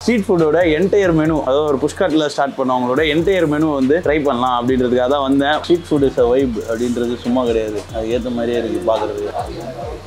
Street ஃபுட்டோட entire menu அதாவது ஒரு புஷ்காட்டில் ஸ்டார்ட் பண்ணவங்களோட என்டையர் மெனு வந்து ட்ரை பண்ணலாம் அப்படின்றதுக்காக தான் வந்தேன் street food is a vibe அப்படின்றது சும்மா கிடையாது அது ஏற்ற மாதிரியே இருக்குது பார்க்குறதுக்கு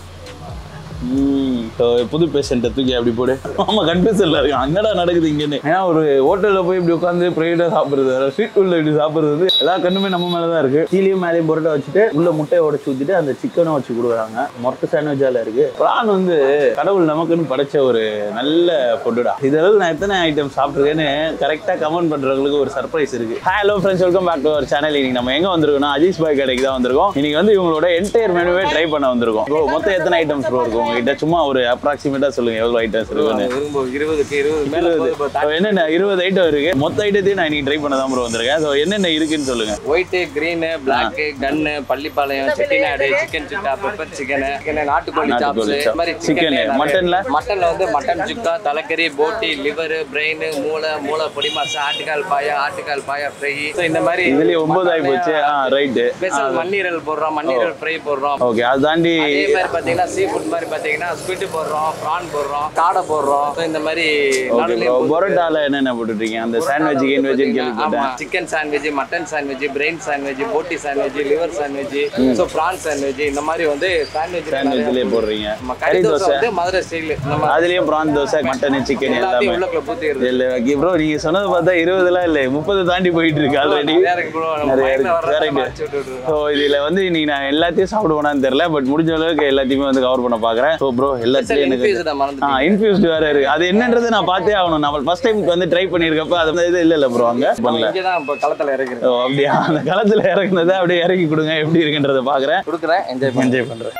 ம் இப்போ புது பேஷண்ட்டை தூக்கி அப்படி போடு ஆமா கன்ஃபியூஷன்ல இருக்கு அங்கடா நடக்குது இங்கன்னு ஏன்னா ஒரு ஹோட்டல்ல போய் இப்படி உட்காந்து ப்ரைவேட்டா சாப்பிடுறது ஸ்ட்ரீட் ஃபுட்ல இப்படி சாப்பிடுறது வந்து எல்லா கண்ணுமே நம்ம மேல தான் இருக்கு கீழேயும் மேலேயும் பொருட்டை வச்சுட்டு உள்ள முட்டையை உடச்சு ஊத்திட்டு அந்த சிக்கனும் வச்சு கொடுக்குறாங்க மொட்டை சாண்ட்விச்சால இருக்கு பிளான் வந்து கடவுள் நமக்குன்னு படைச்ச ஒரு நல்ல ஃபுட்டுடா இதெல்லாம் நான் எத்தனை ஐட்டம் சாப்பிட்ருக்கேன்னு கரெக்டாக கமெண்ட் பண்றவங்களுக்கு ஒரு சர்ப்ரைஸ் இருக்கு hello friends welcome back to our channel இன்னைக்கு நம்ம எங்க வந்திருக்கோம்னா அஜீஸ் பாய் கடைக்கு தான் வந்திருக்கோம் இன்னைக்கு வந்து இவங்களோட என்டையர் மெனுவே ட்ரை பண்ண வந்திருக்கோம் Bro, மொத்தம் எத்தனை ஐட்டம்ஸ் ப்ரோ இருக்கும் உங்ககிட்ட சும்மா ஒரு அப்ராக்சிமேட்டா சொல்லுங்க எவ்வளவு ஐட்டம்ஸ் இருக்குன்னு விரும்பும் இருபதுக்கு இருபது மேல இருபது So, என்னென்ன இருபது ஐட்டம் இருக்கு மொத்த ஐட்டத்தையும் நான் இன்னைக்கு ட்ரை பண்ண தான் ப்ரோ வந்திருக்கேன் ஸோ என்னென்ன இருக்குன்னு சொல்லுங்க ஒயிட் கிரீன் பிளாக் கன்னு Pallipalayam Chettinad chicken sukka pepper chicken chicken நாட்டுக்கோழி சாப்ஸ் நாட்டுக்கோழி இந்த மாதிரி Chicken, சிக்கன் muttonல? மட்டன்ல வந்து மட்டன் சுக்கா தலைக்கறி போட்டி லிவர் பிரெயின் மூளை மூளை பொடி மாசம் ஆட்டுக்கால் பாயா ஆட்டுக்கால் பாயா ஃப்ரை இந்த மாதிரி இதுலயே ஒன்பது ஆகி போச்சு ஆ ரைட்டு ஸ்பெஷல் மண்ணீரல் போடுறோம் மண்ணீரல் ஃப்ரை போடுறோம் ஓகே அது தாண்டி அதே மாதிரி பாத்தீங்கன்னா சீ ஃபுட் மாதிரி பாத்தீங்கன்னா ஸ்குவிட் போடுறோம் ப்ரான் போடுறோம் காடை போடுறோம் So, இந்த மாதிரி ஓகே நடுவுலயும் ப்ரோ பரோட்டால என்னென்ன போட்டுருக்கீங்க அந்த சாண்ட்விச் கீன் வெஜ்னு ஆமா கேள்விப்பட்டேன் chicken sandwich mutton sandwich brain sandwich போட்டி sandwich liver sandwich so prawn sandwich இந்த மாதிரி வந்து சாண்ட்விச் சாண்ட்விச்லேயே போடுறீங்க நம்ம கறி கறி தோசை தோசை வந்து மதுரை ஸ்டைல் நம்ம அதுலயும் ப்ரான் தோசை மட்டன் சிக்கன் எல்லாத்தையும் எல்லாமே உள்ளக்குள்ள பூத்திடுறது இல்ல ப்ரோ நீங்க சொன்னது பார்த்தா இருபதுலாம் இல்லை முப்பது தாண்டி போயிட்டு இருக்கு ஆல்ரெடி நிறைய இருக்கு bro. நம்ம நிறைய mind ல இருக்கு. வர்றதை correct. நம்ம அடிச்சு விட்டுடுறோம். ஸோ இதுல வந்து இன்னைக்கு நான் எல்லாத்தையும் சாப்பிடுவேனான்னு தெரியல பட் முடிஞ்ச அளவுக்கு எல்லாத்தையுமே வந்து கவர் பண்ண பாக்குறேன் ஸோ ப்ரோ எல்லாத்தையும் எனக்கு Infused ஆ மறந்துட்டேன். ஆ இன்ஃபியூஸ்டு வேற இருக்கு அது என்னன்றது நான் பார்த்தே ஆகணும் நான் ஃபர்ஸ்ட் டைம் வந்து ட்ரை பண்ணியிருக்கப்ப அது வந்து இது இல்ல இல்ல ப்ரோ அங்க பண்ணல இங்கதான் இப்ப களத்துல இறக்குறேன் ஓ அப்படியா அந்த களத்துல இறக்குனதை அப்படியே இறக்கி கொடுங்க எப்படி இருக்குன்றத பாக்குறேன் கொடுக்குறேன் என்ஜாய் பண்ணி என்ஜாய் பண்றேன்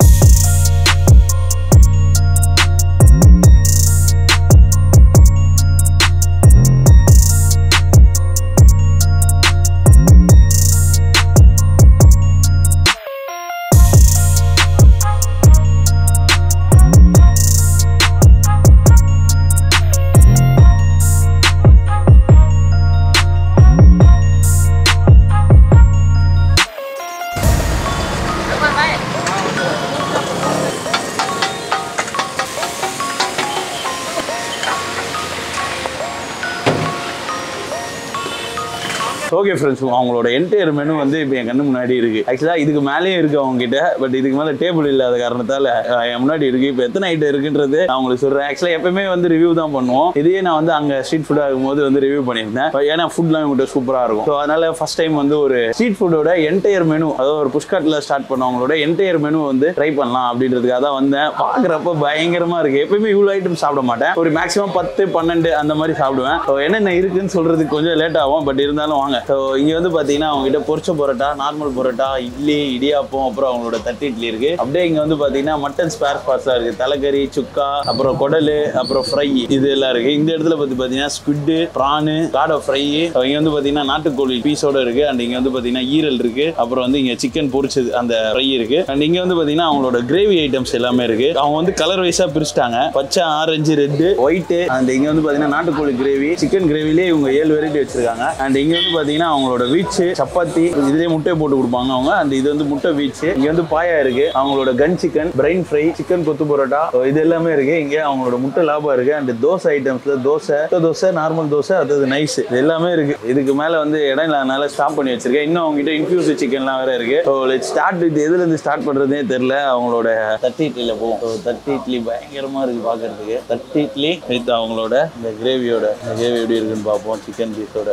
ஓகே ஃப்ரெண்ட்ஸ் அவங்களோட என்டையர் மெனு வந்து இப்போ என் கண்ணு முன்னாடி இருக்கு ஆக்சுவலாக இதுக்கு மேலேயும் இருக்கு அவங்க கிட்ட பட் இதுக்கு மேலே டேபிள் இல்லாத காரணத்தால அஹ், என் முன்னாடி இருக்கு இப்போ எத்தனை ஐட்டம் இருக்குன்றது நான் உங்களுக்கு சொல்றேன் ஆக்சுவலாக எப்பவுமே வந்து ரிவ்யூ தான் பண்ணுவோம் இதையே நான் வந்து அங்கே ஸ்ட்ரீட் ஃபுட் ஆகும்போது வந்து ரிவ்யூ பண்ணியிருந்தேன் But ஏன்னா ஃபுட்லாம் இவங்ககிட்ட சூப்பராக இருக்கும் ஸோ அதனால ஃபர்ஸ்ட் டைம் வந்து ஒரு ஸ்ட்ரீட் ஃபுட்டோட என்டையர் மெனு அதாவது ஒரு புஷ்காட்டில் ஸ்டார்ட் பண்ணவங்களோட என்டையர் மெனு வந்து ட்ரை பண்ணலாம் அப்படின்றதுக்காக தான் வந்தேன் பார்க்குறப்ப பயங்கரமா இருக்கு எப்பயுமே இவ்வளோ ஐட்டம் சாப்பிட மாட்டேன் ஒரு மேக்ஸிமம் பத்து பன்னெண்டு அந்த மாதிரி சாப்பிடுவேன் ஸோ என்னென்ன இருக்குன்னு சொல்றதுக்கு கொஞ்சம் லேட் ஆகும் பட் இருந்தாலும் வாங்க ஸோ இங்க வந்து பாத்தீங்கன்னா அவங்க கிட்ட பொரிச்ச பரோட்டா நார்மல் பரோட்டா இட்லி இடியாப்பம் அப்புறம் அவங்களோட தட்டு இட்லி இருக்கு அப்படியே இங்க வந்து பாத்தீங்கன்னா மட்டன் ஸ்பேர் பார்ட்ஸ்லாம் இருக்கு தலைக்கறி சுக்கா அப்புறம் குடலு அப்புறம் ஃப்ரை இது எல்லாம் இருக்கு இந்த இடத்துல பத்தி பாத்தீங்கன்னா ஸ்குட்டு ப்ரானு காடை ஃப்ரை இங்க வந்து பாத்தீங்கன்னா நாட்டுக்கோழி பீஸோட இருக்கு அண்ட் இங்க வந்து பாத்தீங்கன்னா ஈரல் இருக்கு அப்புறம் வந்து இங்க சிக்கன் பொரிச்சது அந்த ஃப்ரை இருக்கு அண்ட் இங்க வந்து பாத்தீங்கன்னா அவங்களோட கிரேவி ஐட்டம்ஸ் எல்லாமே இருக்கு அவங்க வந்து கலர் வைஸா பிரிச்சுட்டாங்க பச்சை ஆரஞ்சு ரெட்டு ஒயிட் அண்ட் இங்க வந்து பாத்தீங்கன்னா நாட்டுக்கோழி கிரேவி சிக்கன் கிரேவிலே இவங்க ஏழு வெரைட்டி வச்சிருக்காங்க அண்ட் இங்க வந்து பாத்தீங்கன்னா அவங்களோட வீச்சு சப்பாத்தி இதுலயே முட்டை போட்டு கொடுப்பாங்க அவங்க அண்ட் இது வந்து முட்டை வீச்சு இங்க வந்து பாயா இருக்கு அவங்களோட கன் chicken brain fry chicken kothu parotta so இது எல்லாமே இருக்கு இங்க அவங்களோட முட்டை லாபம் இருக்கு அண்ட் தோசை ஐட்டம்ஸ்ல தோசை முட்டை தோசை நார்மல் தோசை அது நைஸ் இது எல்லாமே இருக்கு இதுக்கு மேல வந்து இடம் இல்லாதனால ஸ்டாப் பண்ணி வச்சிருக்கேன் இன்னும் அவங்க கிட்ட இன்ஃபியூஸ் சிக்கன்லாம் வேற இருக்கு ஸோ லெட் ஸ்டார்ட் வித் எதுல இருந்து ஸ்டார்ட் பண்றதே தெரியல அவங்களோட தட்டி இட்லியில போவோம் ஸோ தட்டி இட்லி பயங்கரமா இருக்கு பாக்குறதுக்கு தட்டி இட்லி வித் அவங்களோட இந்த கிரேவியோட இந்த கிரேவி எப்படி இருக்குன்னு பார்ப்போம் சிக்கன் பீஸோட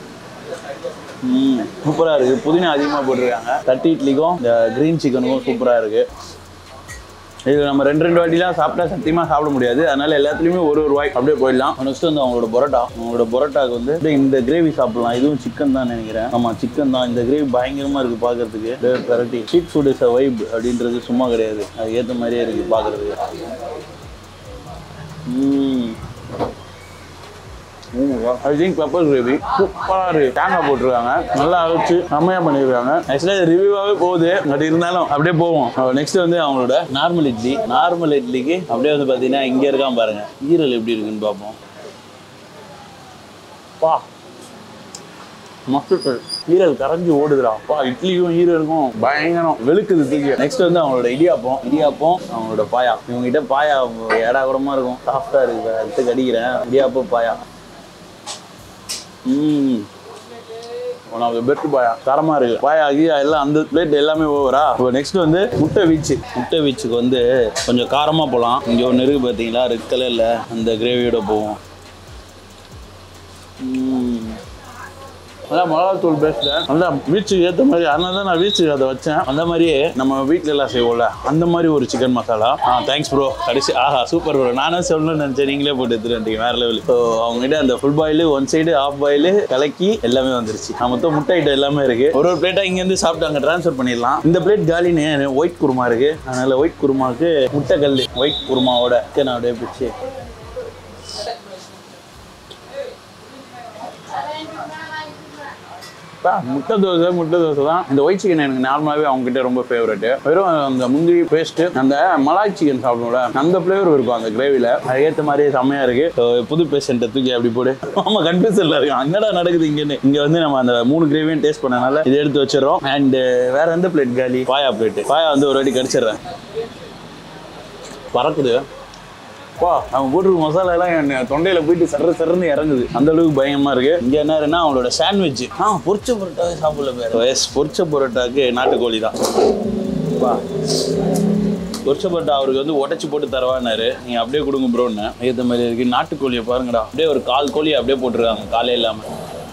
ம் சூப்பராக இருக்குது புதினா அதிகமாக போட்டிருக்காங்க தட்டி இட்லிக்கும் இந்த க்ரீன் சிக்கனுக்கும் சூப்பராக இருக்குது இது நம்ம ரெண்டு ரெண்டு வாட்டிலாம் சாப்பிட்டா சத்தியமாக சாப்பிட முடியாது அதனால எல்லாத்துலேயுமே ஒரு ஒரு வாய் அப்படியே போயிடலாம் நெக்ஸ்ட் வந்து அவங்களோட பரோட்டா அவங்களோட பரோட்டாக்கு வந்து அப்படியே இந்த கிரேவி சாப்பிடலாம் இதுவும் சிக்கன் தான் நினைக்கிறேன் ஆமாம் சிக்கன் தான் இந்த கிரேவி பயங்கரமாக இருக்குது பார்க்கறதுக்கு variety street food is a vibe அப்படின்றது சும்மா கிடையாது அது ஏற்ற மாதிரியே இருக்குது பார்க்கறதுக்கு ம் ஐ திங்க் பெப்பர் கிரேவி சூப்பராக இருக்கு தேங்காய் போட்டிருக்காங்க நல்லா அரைச்சு செம்மையாக பண்ணியிருக்காங்க ஆக்சுவலாக இது ரிவ்யூவாகவே போகுது பட் இருந்தாலும் அப்படியே போவோம் நெக்ஸ்ட் வந்து அவங்களோட நார்மல் இட்லி நார்மல் இட்லிக்கு அப்படியே வந்து பார்த்தீங்கன்னா இங்கே இருக்கான் பாருங்க ஈரல் எப்படி இருக்குன்னு பார்ப்போம் பா மஸ்ட் ஈரல் கரைஞ்சி ஓடுதுடா அப்பா இட்லியும் ஈரலுக்கும் பயங்கரம் வெளுக்குது தூக்கி நெக்ஸ்ட் வந்து அவங்களோட இடியாப்பம் இடியாப்பம் அவங்களோட பாயா இவங்ககிட்ட பாயா ஏடா கூடமா இருக்கும் சாஃப்டா இருக்கு எடுத்து கடிக்கிறேன் idiyappam paya hmm one of the best paya தரமா இருக்கு பாயா கீயா எல்லாம் அந்த பிளேட் எல்லாமே ஓவரா இப்போ நெக்ஸ்ட் வந்து முட்டை வீச்சு முட்டை வீச்சுக்கு வந்து கொஞ்சம் காரமா போகலாம் இங்க ஒன்று இருக்கு பார்த்தீங்களா ரெட் கலர்ல அந்த கிரேவியோட போவோம் ம். அதான் மிளகாத்தூள் பேஸ்ட் அந்த வீச்சுக்கு ஏற்ற மாதிரி அதனால தான் நான் வீச்சுக்கு அதை வச்சேன் அந்த மாதிரியே நம்ம வீட்டில் எல்லாம் செய்வோம்ல அந்த மாதிரி ஒரு chicken masala ah thanks bro கடைசி ஆஹா சூப்பர் ப்ரோ நானே சொல்லணும்னு நினச்சேன் நீங்களே போட்டு எடுத்துட்டு வேற லெவல் ஸோ அவங்ககிட்ட அந்த full boil one side half boil கலக்கி எல்லாமே வந்துருச்சு நான் மொத்தம் முட்டை ஐட்டம் எல்லாமே இருக்கு ஒரு ஒரு பிளேட்டாக இங்கேருந்து சாப்பிட்டு அங்கே ட்ரான்ஸ்ஃபர் பண்ணிடலாம் இந்த பிளேட் காலின்னு ஒயிட் குருமா இருக்கு அதனால ஒயிட் குருமாவுக்கு முட்டை கல் ஒயிட் குருமாவோட சிக்கன் அப்படியே பிடிச்சி அப்பா, முட்டை தோசை முட்டை தோசை தான் இந்த ஒயிட் சிக்கன் எனக்கு நார்மலாகவே அவங்க கிட்ட ரொம்ப ஃபேவரட் வெறும் அந்த முந்திரி பேஸ்ட் அந்த மலாய் சிக்கன் சாப்பிடுவோம்ல அந்த ஃப்ளேவர் இருக்கும் அந்த கிரேவில அது ஏற்ற மாதிரியே செம்மையா இருக்கு So, புது பேஷண்ட்டை தூக்கி அப்படி போடு ஆமா கன்ஃபியூஷன்ல இருக்கு என்னடா நடக்குது இங்கன்னு இங்க வந்து நம்ம அந்த மூணு கிரேவியும் டேஸ்ட் பண்ணனால இதை எடுத்து வச்சிடறோம் அண்ட் வேற எந்த பிளேட் காலி பாயா பிளேட் பாயா வந்து ஒரு வாட்டி கடிச்சிடுறேன் பறக்குது பா அவங்க போட்டிருக்க மசாலா எல்லாம் என் தொண்டையில போயிட்டு சர்ற சர்றன்னு இறங்குது அந்த அளவுக்கு பயங்கரமா இருக்கு இங்க என்ன இருக்குன்னா அவங்களோட சாண்ட்விச் ஆ பொரிச்ச பரோட்டாவே சாப்பிடல பேர் எஸ் பொரிச்ச பரோட்டாக்கு நாட்டுக்கோழி தான் பா பொரிச்ச பரோட்டா அவருக்கு வந்து உடச்சி போட்டு தரவானாரு நீங்க அப்படியே கொடுங்க ப்ரோன்னு ஏற்ற மாதிரி இருக்கு நாட்டுக்கோழியை பாருங்கடா அப்படியே ஒரு கால் கோழி அப்படியே போட்டுருக்காங்க காலே இல்லாம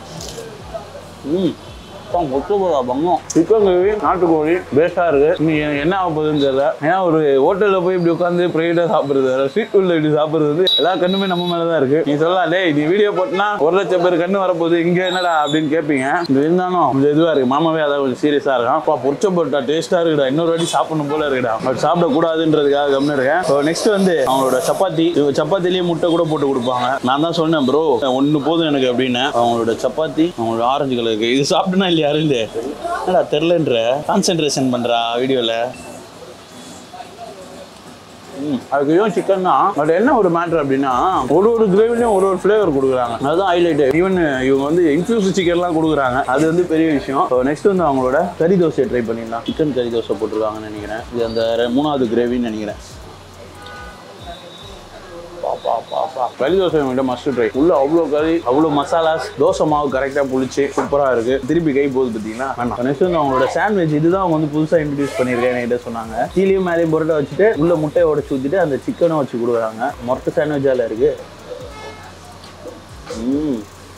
ம் அப்பா, முட்டை போடா பங்கம் சிக்கன் கிரேவி நாட்டுக்கோழி பேஸ்டாக இருக்கு நீ என்ன ஆக போகுதுன்னு தெரியல ஏன்னா ஒரு ஹோட்டலில் போய் இப்படி உட்காந்து ப்ரைவேட்டாக சாப்பிட்றது ஸ்ட்ரீட் ஃபுட்டில் இப்படி சாப்பிட்றது வந்து எல்லா கண்ணுமே நம்ம மேலே தான் இருக்கு நீ சொல்லலாம் டேய் நீ வீடியோ போட்டினா ஒரு லட்சம் பேர் கண்ணு வரப்போகுது இங்கே என்னடா அப்படின்னு கேட்பீங்க இது இருந்தாலும் கொஞ்சம் இதுவாக இருக்கு மாமாவே அதான் கொஞ்சம் சீரியஸாக இருக்கான் அப்பா பொரிச்ச போட்டா டேஸ்ட்டாக இருக்குடா இன்னொரு வாட்டி சாப்பிடணும் போல இருக்குடா பட் சாப்பிடக்கூடாதுன்றதுக்காக கம்னு இருக்கேன் ஸோ நெக்ஸ்ட் வந்து அவங்களோட சப்பாத்தி இவங்க சப்பாத்திலேயே முட்டை கூட போட்டு கொடுப்பாங்க நான் தான் சொன்னேன் ப்ரோ ஒன்று போதும் எனக்கு அப்படின்னு அவங்களோட சப்பாத்தி அவங்களோட ஆரஞ்சு கலருக்கு இது சாப்பிட்டனா இல்லையா அருந்து என்னடா தெரிலன்ற கான்சென்ட்ரேஷன் பண்றா வீடியோல ம், அதுக்கு இதுவும் சிக்கன் தான் பட் என்ன ஒரு மேட்ரு அப்படின்னா ஒரு ஒரு கிரேவிலையும் ஒரு ஒரு ஃப்ளேவர் கொடுக்குறாங்க அதுதான் ஹைலைட் ஈவன் இவங்க வந்து இன்ஃபியூஸ் சிக்கன்லாம் கொடுக்குறாங்க அது வந்து பெரிய விஷயம் நெக்ஸ்ட் வந்து அவங்களோட கறி தோசையை ட்ரை பண்ணிடலாம் சிக்கன் கறி தோசை போட்டிருக்காங்கன்னு நினைக்கிறேன் இது அந்த ரெ- மூணாவது கிரேவின்னு நினைக்கிறேன் பா, பா, பா, பா. கறி தோசை என்கிட்ட மஸ்ட் ட்ரை உள்ள அவ்வளோ கறி அவ்வளோ மசாலாஸ் தோசை மாவு கரெக்டாக புளிச்சு சூப்பராக இருக்கு திருப்பி கை போகுது பார்த்தீங்கன்னா வேணாம் நெக்ஸ்ட் வந்து அவங்களோட சாண்ட்விச் இதுதான் அவங்க வந்து புதுசாக இன்ட்ரடியூஸ் பண்ணியிருக்கேன் என்கிட்ட சொன்னாங்க கீழேயும் மேலேயும் பொருட்டை வச்சுட்டு உள்ள முட்டையை உடச்சி ஊற்றிட்டு அந்த சிக்கனும் வச்சு கொடுக்குறாங்க மொத்த சாண்ட்விச்சால இருக்கு ம்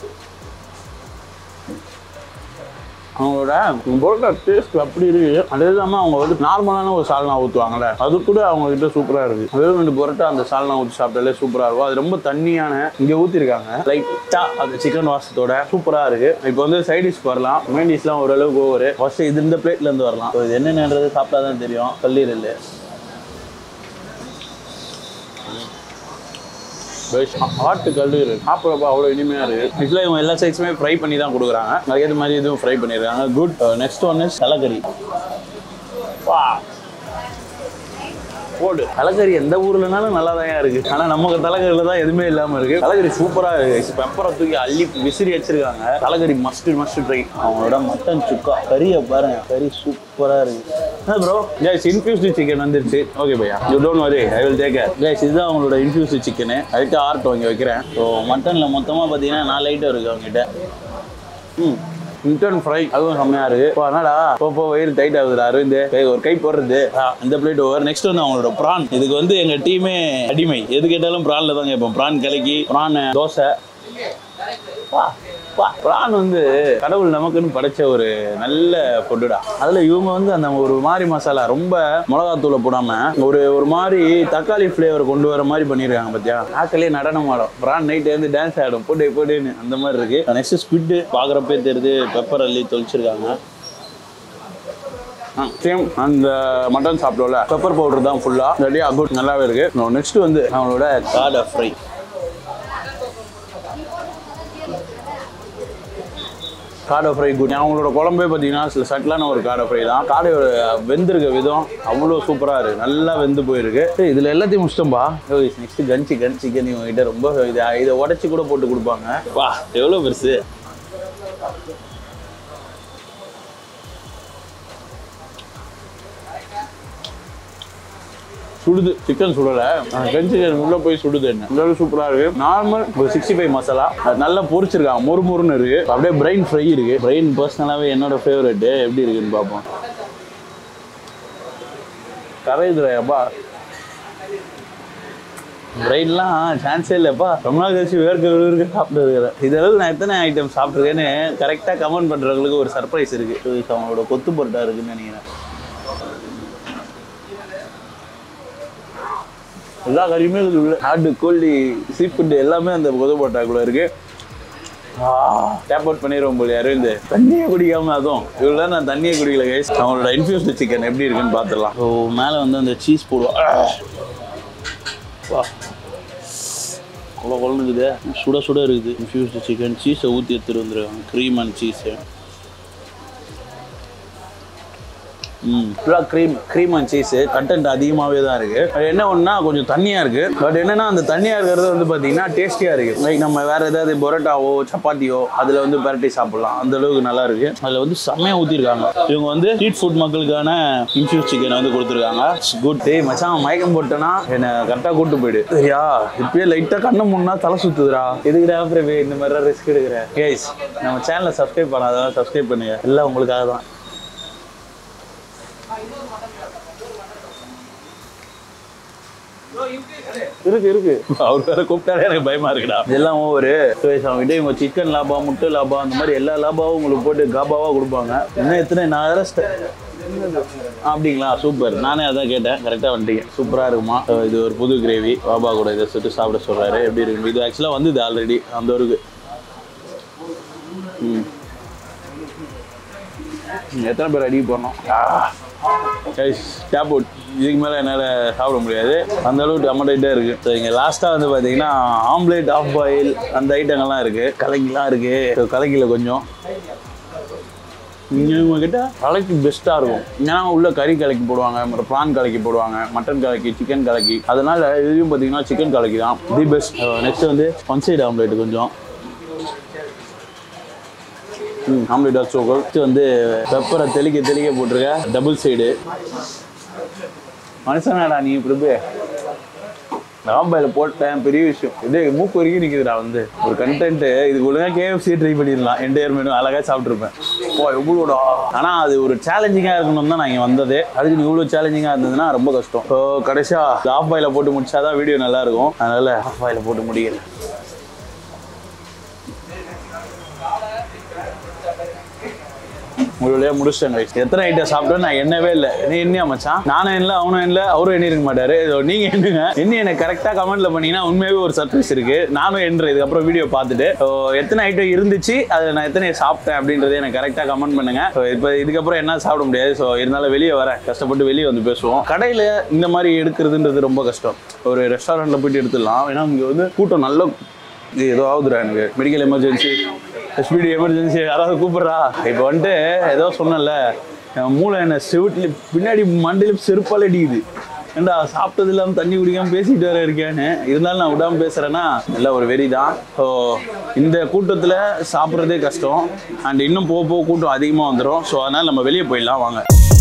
அவங்களோட பொரோட்டா டேஸ்ட் அப்படி இருக்கு அது இல்லாமல் அவங்க வந்து நார்மலான ஒரு சால்னா ஊற்றுவாங்கல்ல அது கூட அவங்க கிட்ட சூப்பராக இருக்கு வெறும் ரெண்டு பொரோட்டா அந்த சால்னா ஊற்றி சாப்பிட்டாலே சூப்பராக இருக்கும் அது ரொம்ப தண்ணியான இங்கே ஊற்றிருக்காங்க லைட்டாக அந்த சிக்கன் வாசத்தோட சூப்பராக இருக்கு இப்போ வந்து சைட் டிஷ் வரலாம் மெயின் டிஷ்லாம் ஓரளவுக்கு ஓவர் ஃபர்ஸ்ட் இது இந்த பிளேட்ல இருந்து வரலாம் So, இது என்னென்னன்றது சாப்பிட்டா தான் தெரியும் கல்லீரல் ஆட்டு கல்லீரல் சாப்பிட்றப்ப அவ்வளோ இனிமையாக இருக்கு ஆக்சுவலாக இவங்க எல்லா சைஸுமே ஃப்ரை பண்ணி தான் கொடுக்குறாங்க அதுக்கேற்ற மாதிரி இதுவும் ஃப்ரை பண்ணியிருக்காங்க குட் நெக்ஸ்ட் ஒன் இஸ் தலைக்கறி வா போடு தலைக்கறி எந்த ஊர்லனாலும் நல்லா தான் இருக்கு ஆனா நமக்கு தலைக்கறியில தான் எதுவுமே இல்லாம இருக்கு தலைக்கறி சூப்பரா இருக்கு பெப்பரை தூக்கி அள்ளி விசிறி வச்சிருக்காங்க தலைக்கறி மஸ்ட் மஸ்ட் ட்ரை அவங்களோட மட்டன் சுக்கா கறியை பாருங்க கறி சூப்பரா இருக்கு ப்ரோ கைஸ் இன்ஃபியூஸ்டு சிக்கன் வந்துருச்சு ஓகே பையா you don't worry I will take care guys இதுதான் அவங்களோட இன்ஃபியூஸ்டு சிக்கனு அதுக்கு ஆர்ட் வாங்கி வைக்கிறேன் ஸோ மட்டனில் மொத்தமாக பார்த்தீங்கன்னா நாலு ஐட்டம் இருக்கு அவங்ககிட்ட ம் மிட்டன் ஃப்ரை அதுவும் செம்மையா இருக்கு இப்போ என்னடா போ போ வயிறு டைட் ஆகுதுடா அரவிந்த் கை ஒரு கை போடுறது ஆ, இந்த பிளேட் ஓவர் நெக்ஸ்ட் வந்து அவங்களோட ப்ரான் இதுக்கு வந்து எங்க டீமே அடிமை எது கேட்டாலும் ப்ரான்ல தான் கேட்போம் ப்ரான் கலக்கி ப்ரான் தோசை வா வா ப்ரான் வந்து கடவுள் நமக்குன்னு படைச்ச ஒரு நல்ல ஃபுட்டுடா அதுல இவங்க வந்து அந்த ஒரு மாதிரி மசாலா ரொம்ப மிளகாத்தூளை போடாம ஒரு ஒரு மாதிரி தக்காளி ஃப்ளேவர் கொண்டு வர மாதிரி பண்ணியிருக்காங்க பாத்தியா ஆக்கலே நடனம் ஆடும் ப்ரான் நைட் வந்து டான்ஸ் ஆடும் போட்டு போட்டுன்னு அந்த மாதிரி இருக்கு நெக்ஸ்ட் ஸ்குவிட்டு பார்க்குறப்பே தெரியுது பெப்பர் அள்ளி தொளிச்சிருக்காங்க சேம் அந்த மட்டன் சாப்பிட்டோம்ல பெப்பர் பவுடர் தான் ஃபுல்லாக ரெடியாக குட் நல்லாவே இருக்கு நெக்ஸ்ட் வந்து அவங்களோட காடை ஃப்ரை காடை ஃப்ரை குட் அவங்களோட குழம்பே பார்த்தீங்கன்னா சில சட்டிலான ஒரு காடை ஃப்ரை தான் காடையோட வெந்திருக்க விதம் அவ்வளோ சூப்பராக இருக்கு நல்லா வெந்து போயிருக்கு சரி, இதில் எல்லாத்தையும் முடிச்சிட்டோம்பா நெக்ஸ்ட் கன் சிக்கன் சிக்கன் இவங்க கிட்ட ரொம்ப இதை இதை உடச்சி கூட போட்டு கொடுப்பாங்க வா எவ்வளோ பெருசு சுடுது சிக்கன் சுடலை கன் சிக்கன் உள்ள போய் சுடுது என்ன உள்ள சூப்பரா இருக்கு நார்மல் ஒரு சிக்ஸ்டி ஃபைவ் மசாலா அது நல்லா பொரிச்சிருக்காங்க மொறு மொறுன்னு இருக்கு அப்படியே பிரெயின் ஃப்ரை இருக்கு பிரெயின் பர்சனலாவே என்னோட ஃபேவரட் எப்படி இருக்குன்னு பார்ப்போம் கரையுதுரையாப்பா பிரெயின்லாம் சான்ஸே இல்லைப்பா ரொம்ப நாள் கழிச்சு வேர்க்க விறுவிறுக்க சாப்பிட்டு இருக்கிறேன் இதளவுக்கு நான் எத்தனை ஐட்டம் சாப்பிட்ருக்கேன்னு கரெக்டாக கமெண்ட் பண்ணுறவங்களுக்கு ஒரு சர்ப்ரைஸ் இருக்கு So, இது அவங்களோட கொத்து பொருட்டா இருக்குன்னு நினைக்கிறேன் எல்லா கறியுமே இருக்குது உள்ள ஆடு கோழி சீ ஃபுட்டு எல்லாமே அந்த கொத்து பொருட்டாக்குள்ள இருக்கு டேப் அவுட் பண்ணிடுவோம் போல அரவிந்த் தண்ணியே குடிக்காம அதுவும் இவ்வளோ நான் தண்ணியே குடிக்கல கைஸ் அவங்களோட இன்ஃபியூஸ்டு சிக்கன் எப்படி இருக்குன்னு பார்த்துடலாம் ஸோ மேலே வந்து அந்த சீஸ் போடுவோம் வா கொல கொலன்னு இருக்குது சுட சுட இருக்குது இன்ஃபியூஸ்டு சிக்கன் சீஸை ஊற்றி எடுத்துட்டு வந்துருக்காங்க க்ரீம் அண்ட் சீஸு ம் ஃபுல்லாக cream cream and cheese content அதிகமாகவே தான் இருக்குது அது என்ன ஒன்றா கொஞ்சம் தண்ணியாக இருக்குது பட் என்னன்னா அந்த தண்ணியாக இருக்கிறது வந்து பார்த்தீங்கன்னா டேஸ்டியாக இருக்குது லைக் நம்ம வேறு ஏதாவது பொரோட்டாவோ சப்பாத்தியோ அதில் வந்து பரட்டி சாப்பிட்லாம் அந்த அளவுக்கு நல்லா இருக்குது அதில் வந்து செம்மையாக ஊற்றிருக்காங்க இவங்க வந்து ஸ்ட்ரீட் ஃபுட் மக்களுக்கான இன்ஃபியூஸ் சிக்கனை வந்து கொடுத்துருக்காங்க குட் டே மச்சான் மயக்கம் போட்டேன்னா என்னை கரெக்டாக கூட்டு போயிடு சரியா இப்பயே லைட்டாக கண்ணை முன்னா தலை சுத்துதுடா எதுக்குடா பிரவே இந்த மாதிரி ரிஸ்க் எடுக்கிறேன் கேஸ் நம்ம சேனலை சப்ஸ்கிரைப் பண்ணாதான் சப்ஸ்கிரைப் பண்ணுங்க எல்லாம் உங்களுக்காக தான் இருக்கு இருக்கு அவர் வேற கூப்பிட்டாலே எனக்கு பயமா இருக்குடா இதெல்லாம் ஒரு அவங்ககிட்ட இவங்க சிக்கன் லாபா முட்டை லாபா அந்த மாதிரி எல்லா லாபாவும் உங்களுக்கு போட்டு காபாவா கொடுப்பாங்க இன்னும் எத்தனை நான் வேற ஸ்ட- அப்படிங்களா சூப்பர் நானே அதான் கேட்டேன் கரெக்டாக வந்துட்டீங்க சூப்பராக இருக்குமா அஹ் இது ஒரு புது கிரேவி பாபா கூட இதை சுட்டு சாப்பிட சொல்றாரு எப்படி இருக்கு இது ஆக்சுவலாக வந்தது ஆல்ரெடி அந்த ஊருக்கு ம் ம், எத்தனை பேர் அடிக்க போனோம் டேப் அவுட் இதுக்கு மேலே என்னால் சாப்பிட முடியாது அந்த அளவுக்கு டமடைட்டாக இருக்குது ஸோ இங்கே லாஸ்ட்டாக வந்து பார்த்தீங்கன்னா ஆம்லேட் ஆஃப் பாயில் அந்த ஐட்டங்கள்லாம் இருக்குது கலக்கிலாம் இருக்குது ஸோ கலக்கியில் கொஞ்சம் இங்கே உங்ககிட்ட கலக்கி பெஸ்ட்டாக இருக்கும் ஏன்னா உள்ள கறி கலக்கி போடுவாங்க அப்புறம் ப்ரான் கலக்கி போடுவாங்க மட்டன் கலக்கி சிக்கன் கலக்கி அதனால இதுவும் பார்த்தீங்கன்னா சிக்கன் கலக்கி தான் தி பெஸ்ட் நெக்ஸ்ட் வந்து ஒன் சைடு ஆம்லேட் கொஞ்சம் ம் ஆம்லேட் ஆஃப் சோக்கல் வந்து பெப்பரை தெளிக்க தெளிக்க போட்டிருக்க டபுள் சைடு மனுஷனாடா நீ பிரபு நாம்பாயில் போட்டேன் பெரிய விஷயம் இது மூக்கு வரைக்கும் நிற்குதுடா வந்து ஒரு கண்டென்ட் இதுக்கு ஒழுங்கா கேஎஃப்சி ட்ரை பண்ணிடலாம் என்டையர் மெனு அழகாக சாப்பிட்ருப்பேன் ஓ எவ்வளோடா ஆனால் அது ஒரு சேலஞ்சிங்காக இருக்கணும் தான் நான் இங்கே வந்தது அதுக்கு நீ இவ்வளோ சேலஞ்சிங்காக இருந்ததுன்னா ரொம்ப கஷ்டம் ஸோ கடைசியாக ஆஃப் பாயில் போட்டு முடிச்சாதான் வீடியோ நல்லா இருக்கும் அதனால ஆஃப் பாயில் போட்டு முடியல உங்களுடைய முடிச்சிட்டேன் guys. எத்தனை ஐட்டம் சாப்பிட்டோம் நான் எண்ணவே இல்லை நீ என்ன மச்சான் நானும் இல்லை அவனும் இல்லை அவரும் எண்ணி இருக்க மாட்டாரு இதோ நீங்க எண்ணுங்க எண்ணி எனக்கு கரெக்டாக கமெண்ட்ல பண்ணீங்கன்னா உண்மையாவே ஒரு சர்ப்ரைஸ் இருக்கு நானும் எண்ணுறேன் இதுக்கப்புறம் வீடியோ பார்த்துட்டு So, எத்தனை ஐட்டம் இருந்துச்சு அதில் நான் எத்தனை சாப்பிட்டேன் அப்படின்றத எனக்கு கரெக்டாக கமெண்ட் பண்ணுங்க ஸோ இப்போ இதுக்கப்புறம் என்ன சாப்பிட முடியாது ஸோ இருந்தாலும் வெளியே வரேன் கஷ்டப்பட்டு வெளியே வந்து பேசுவோம் கடையில் இந்த மாதிரி எடுக்கிறதுன்றது ரொம்ப கஷ்டம் ஒரு ரெஸ்டாரண்ட்டில் போயிட்டு எடுத்துடலாம் ஏன்னா இங்கே வந்து கூட்டம் நல்ல இது ஏதோ ஆகுதுடா எனக்கு மெடிக்கல் எமர்ஜென்சி எஸ்பிடி எமர்ஜென்சி யாராவது கூப்பிட்றா இப்போ வந்துட்டு ஏதோ சொன்னேன்ல என் மூளை என்ன செவிட்டில் பின்னாடி மண்டையில செருப்பால் அடிக்குது ஏண்டா சாப்பிட்டது இல்லாமல் தண்ணி குடிக்காம பேசிட்டு வர இருக்கேன்னு இருந்தாலும் நான் விடாம பேசுறேன்னா எல்லாம் ஒரு வெறி தான் ஸோ இந்த கூட்டத்தில் சாப்பிட்றதே கஷ்டம் அண்ட் இன்னும் போக போக கூட்டம் அதிகமாக வந்துடும் ஸோ அதனால் நம்ம வெளியே போயிடலாம் வாங்க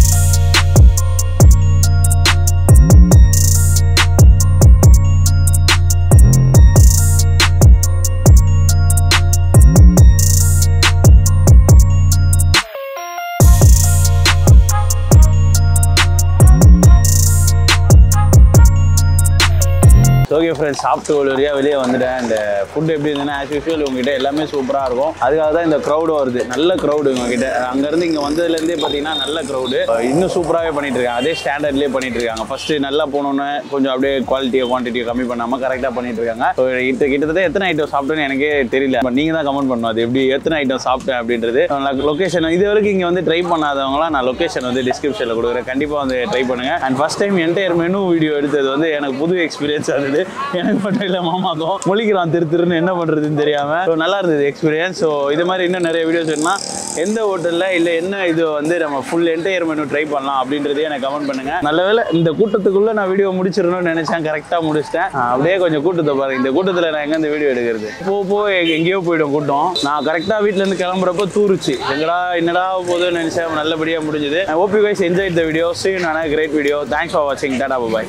ஓகே ஃப்ரெண்ட்ஸ் சாப்பிட்டு ஒரு வழியாக வெளியே வந்துட்டேன் இந்த ஃபுட் எப்படி இருந்ததுன்னா ஆஸ் யூஷுவல் உங்ககிட்ட எல்லாமே சூப்பராக இருக்கும் அதுக்காக தான் இந்த க்ரௌடு வருது நல்ல க்ரௌடு உங்ககிட்ட அங்கேருந்து இங்கே வந்ததுலேருந்தே பார்த்தீங்கன்னா நல்ல க்ரௌடு இன்னும் சூப்பராகவே பண்ணிட்டு இருக்காங்க அதே ஸ்டாண்டர்ட்லேயே பண்ணிட்டு இருக்காங்க ஃபர்ஸ்ட் நல்லா போனோன்னே கொஞ்சம் அப்படியே குவாலிட்டியை குவான்டிட்டியை கம்மி பண்ணாமல் கரெக்டாக பண்ணிட்டு இருக்காங்க So, இது கிட்டத்தட்ட எத்தனை ஐட்டம் சாப்பிட்டேன்னு எனக்கே தெரியல பட் நீங்கள் தான் கமெண்ட் பண்ணணும் அது எப்படி எத்தனை ஐட்டம் சாப்பிட்டேன் அப்படின்றது லொக்கேஷன் இது வரைக்கும் இங்கே வந்து ட்ரை பண்ணாதவங்களாம் நான் லொக்கேஷன் வந்து டிஸ்கிரிப்ஷனில் கொடுக்குறேன் கண்டிப்பாக வந்து ட்ரை பண்ணுங்க and first time entire menu video எடுத்தது வந்து எனக்கு புது எக்ஸ்பீரியன்ஸ் ஆகுது எனக்கு மட்டும் இல்லை மாமாக்கும் முழிக்கிறான் திரு திருன்னு என்ன பண்ணுறதுன்னு தெரியாமல் ஸோ நல்லா இருந்தது எக்ஸ்பீரியன்ஸ் ஸோ இது மாதிரி இன்னும் நிறைய வீடியோஸ் வேணும்னா எந்த ஹோட்டலில் இல்லை என்ன இது வந்து நம்ம ஃபுல் என்டையர் மெனு ட்ரை பண்ணலாம் அப்படின்றதே எனக்கு கமெண்ட் பண்ணுங்க நல்ல வேளை இந்த கூட்டத்துக்குள்ளே நான் வீடியோ முடிச்சிடணும்னு நினச்சேன் கரெக்டாக முடிச்சிட்டேன் ஆஹ் அப்படியே கொஞ்சம் கூட்டத்தை பாருங்க இந்த கூட்டத்தில் நான் எங்கே இந்த வீடியோ எடுக்கிறது போ போ எங்க- எங்கேயோ போயிடும் கூட்டம் நான் கரெக்டாக வீட்டிலேருந்து கிளம்புறப்ப தூருச்சு எங்கடா என்னடா போதுன்னு நினச்சேன் நல்லபடியாக முடிஞ்சது ஓபி வைஸ் என்ஜாய் த வீடியோ சீன் ஆன கிரேட் வீடியோ தேங்க்ஸ் ஃபார் வாட்சிங் டாடா பாய்